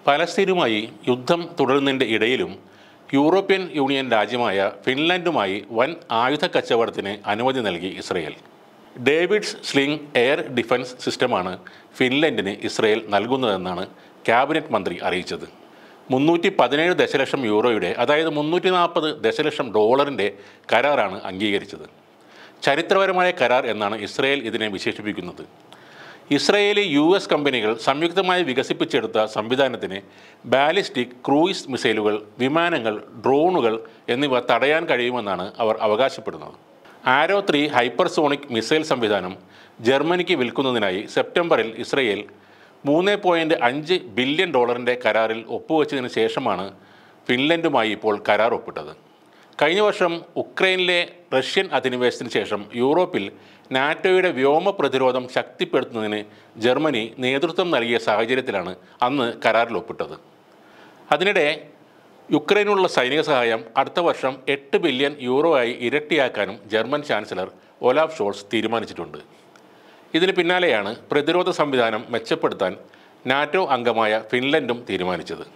പലസ്തീനുമായി യുദ്ധം തുടരുന്നതിൻ്റെ ഇടയിലും European union രാജ്യമായ ഫിൻലാൻഡുമായി വൻ ആയുധ കച്ചവടത്തിന് അനുമതി നൽകി Israel David's sling air defence സിസ്റ്റമാണ് ഫിൻലൻഡിന് ഇസ്രയേൽ നൽകുന്നതെന്നാണ് ക്യാബിനറ്റ് മന്ത്രി അറിയിച്ചത് മുന്നൂറ്റി പതിനേഴ് ദശലക്ഷം യൂറോയുടെ അതായത് മുന്നൂറ്റി നാൽപ്പത് ദശലക്ഷം ഡോളറിൻ്റെ കരാറാണ് അംഗീകരിച്ചത് ചരിത്രപരമായ കരാർ എന്നാണ് ഇസ്രയേൽ ഇതിനെ വിശേഷിപ്പിക്കുന്നത് ഇസ്രയേലി യു എസ് കമ്പനികൾ സംയുക്തമായി വികസിപ്പിച്ചെടുത്ത സംവിധാനത്തിന് ബാലിസ്റ്റിക് ക്രൂയിസ് മിസൈലുകൾ വിമാനങ്ങൾ ഡ്രോണുകൾ എന്നിവ തടയാൻ കഴിയുമെന്നാണ് അവർ അവകാശപ്പെടുന്നത് ആരോ ത്രീ ഹൈപ്പർസോണിക് മിസൈൽ സംവിധാനം ജർമ്മനിക്ക് വിൽക്കുന്നതിനായി സെപ്റ്റംബറിൽ ഇസ്രയേൽ മൂന്ന് പോയിൻറ്റ് അഞ്ച് ബില്യൺ ഡോളറിൻ്റെ കരാറിൽ ഒപ്പുവെച്ചതിന് ശേഷമാണ് ഫിൻലൻഡുമായി ഇപ്പോൾ കരാർ ഒപ്പിട്ടത് കഴിഞ്ഞ വർഷം ഉക്രൈനിലെ റഷ്യൻ അധിനിവേശത്തിന് ശേഷം യൂറോപ്പിൽ നാറ്റോയുടെ വ്യോമ പ്രതിരോധം ശക്തിപ്പെടുത്തുന്നതിന് ജർമ്മനി നേതൃത്വം നൽകിയ സാഹചര്യത്തിലാണ് അന്ന് കരാറിൽ ഒപ്പിട്ടത് അതിനിടെ യുക്രൈനുള്ള സൈനിക സഹായം അടുത്ത വർഷം എട്ട് ബില്യൺ യൂറോ ആയി ഇരട്ടിയാക്കാനും ജർമ്മൻ ചാൻസലർ ഒലാഫ് ഷോൾസ് തീരുമാനിച്ചിട്ടുണ്ട് ഇതിന് പിന്നാലെയാണ് പ്രതിരോധ സംവിധാനം മെച്ചപ്പെടുത്താൻ നാറ്റോ അംഗമായ ഫിൻലൻഡും തീരുമാനിച്ചത്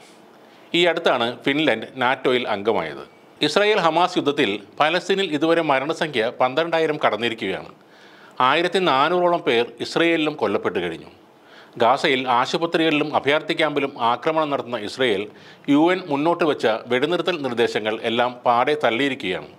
ഈ അടുത്താണ് ഫിൻലൻഡ് നാറ്റോയിൽ അംഗമായത് ഇസ്രായേൽ ഹമാസ് യുദ്ധത്തിൽ പലസ്തീനിൽ ഇതുവരെ മരണസംഖ്യ പന്ത്രണ്ടായിരം കടന്നിരിക്കുകയാണ് ആയിരത്തി നാനൂറോളം പേർ ഇസ്രയേലിലും കൊല്ലപ്പെട്ടു കഴിഞ്ഞു ഗാസയിൽ ആശുപത്രികളിലും അഭയാർത്ഥി ക്യാമ്പിലും ആക്രമണം നടത്തുന്ന ഇസ്രയേൽ യു എൻ മുന്നോട്ട് വെച്ച വെടിനിർത്തൽ നിർദ്ദേശങ്ങൾ എല്ലാം പാടെ തള്ളിയിരിക്കുകയാണ്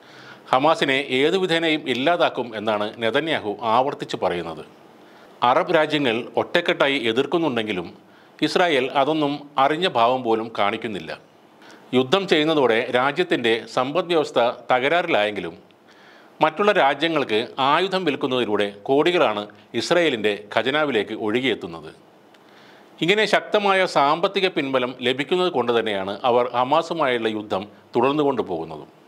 ഹമാസിനെ ഏതു വിധേനയും ഇല്ലാതാക്കും എന്നാണ് നെതന്യാഹു ആവർത്തിച്ച് പറയുന്നത് അറബ് രാജ്യങ്ങൾ ഒറ്റക്കെട്ടായി എതിർക്കുന്നുണ്ടെങ്കിലും ഇസ്രായേൽ അതൊന്നും അറിഞ്ഞ ഭാവം പോലും കാണിക്കുന്നില്ല യുദ്ധം ചെയ്യുന്നതോടെ രാജ്യത്തിൻ്റെ സമ്പദ് വ്യവസ്ഥ തകരാറിലായെങ്കിലും മറ്റുള്ള രാജ്യങ്ങൾക്ക് ആയുധം വിൽക്കുന്നതിലൂടെ കോടികളാണ് ഇസ്രായേലിൻ്റെ ഖജനാവിലേക്ക് ഒഴുകിയെത്തുന്നത് ഇങ്ങനെ ശക്തമായ സാമ്പത്തിക പിൻബലം ലഭിക്കുന്നത് കൊണ്ട് തന്നെയാണ് അവർ ഹമാസുമായുള്ള യുദ്ധം തുടർന്നുകൊണ്ടു പോകുന്നതും